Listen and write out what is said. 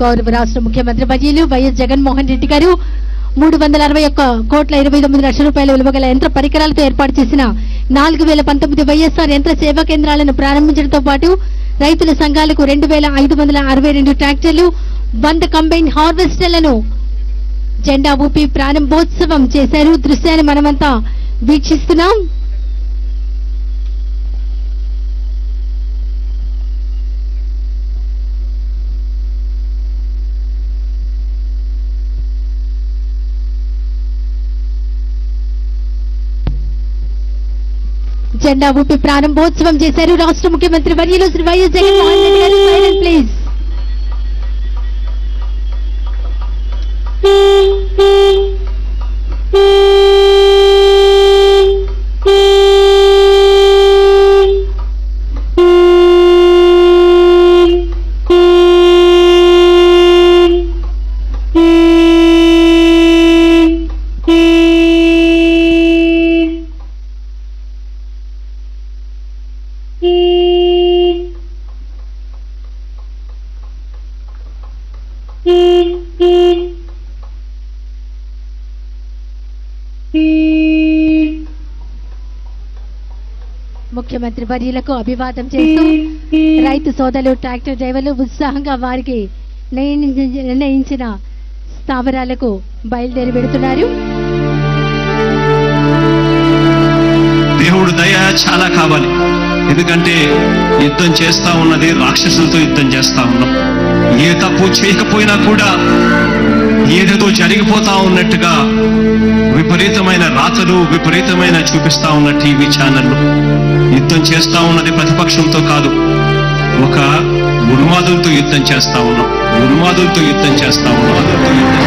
గౌరవ రాష్ట్ర ముఖ్యమంత్రి వర్యులు వైఎస్ జగన్మోహన్ రెడ్డి గారు మూడు వందల అరవై ఒక్క కోట్ల ఇరవై తొమ్మిది లక్షల రూపాయల విలువ గల యంత్ర పరికరాలతో ఏర్పాటు చేసిన నాలుగు వేల పంతొమ్మిది వైఎస్ఆర్ యంత్ర సేవా కేంద్రాలను ప్రారంభించడంతో పాటు రైతుల సంఘాలకు రెండు వేల ఐదు వందల అరవై రెండు ట్రాక్టర్లు వంద కంబైన్ హార్వెస్టర్లను జెండా ఊపి ప్రారంభోత్సవం చేశారు దృశ్యాన్ని మనమంతా వీక్షిస్తున్నాం జెండా ఊపి ప్రారంభోత్సవం చేశారు రాష్ట్ర ముఖ్యమంత్రి వర్యులు శ్రీ వైఎస్ జగన్మోహన్ రెడ్డి గారు సైలెంట్ ప్లీజ్ ముఖ్యమంత్రి వర్యులకు అభివాదం చేస్తూ రైతు సోదరులు ట్రాక్టర్ డ్రైవర్లు ఉత్సాహంగా వారికి నిర్ణయించి- నిర్ణయించిన స్థావరాలకు బయలుదేరి వెడుతున్నారు దేవుడు దయ చాలా కావాలి ఎందుకంటే యుద్ధం చేస్తా ఉన్నది రాక్షసులతో యుద్ధం చేస్తా ఉన్నాం ఏ తప్పు చేయకపోయినా కూడా ఏదేదో జరిగిపోతా ఉన్నట్టుగా విపరీతమైన రాతలు విపరీతమైన చూపిస్తా ఉన్న టీవీ ఛానళ్ళు యుద్ధం చేస్తా ఉన్నది ప్రతిపక్షంతో కాదు ఒక ఉన్మాదులతో యుద్ధం చేస్తా ఉన్నాం ఉన్మాదులతో యుద్ధం చేస్తా ఉన్నాం ఉన్మాదులతో యుద్ధం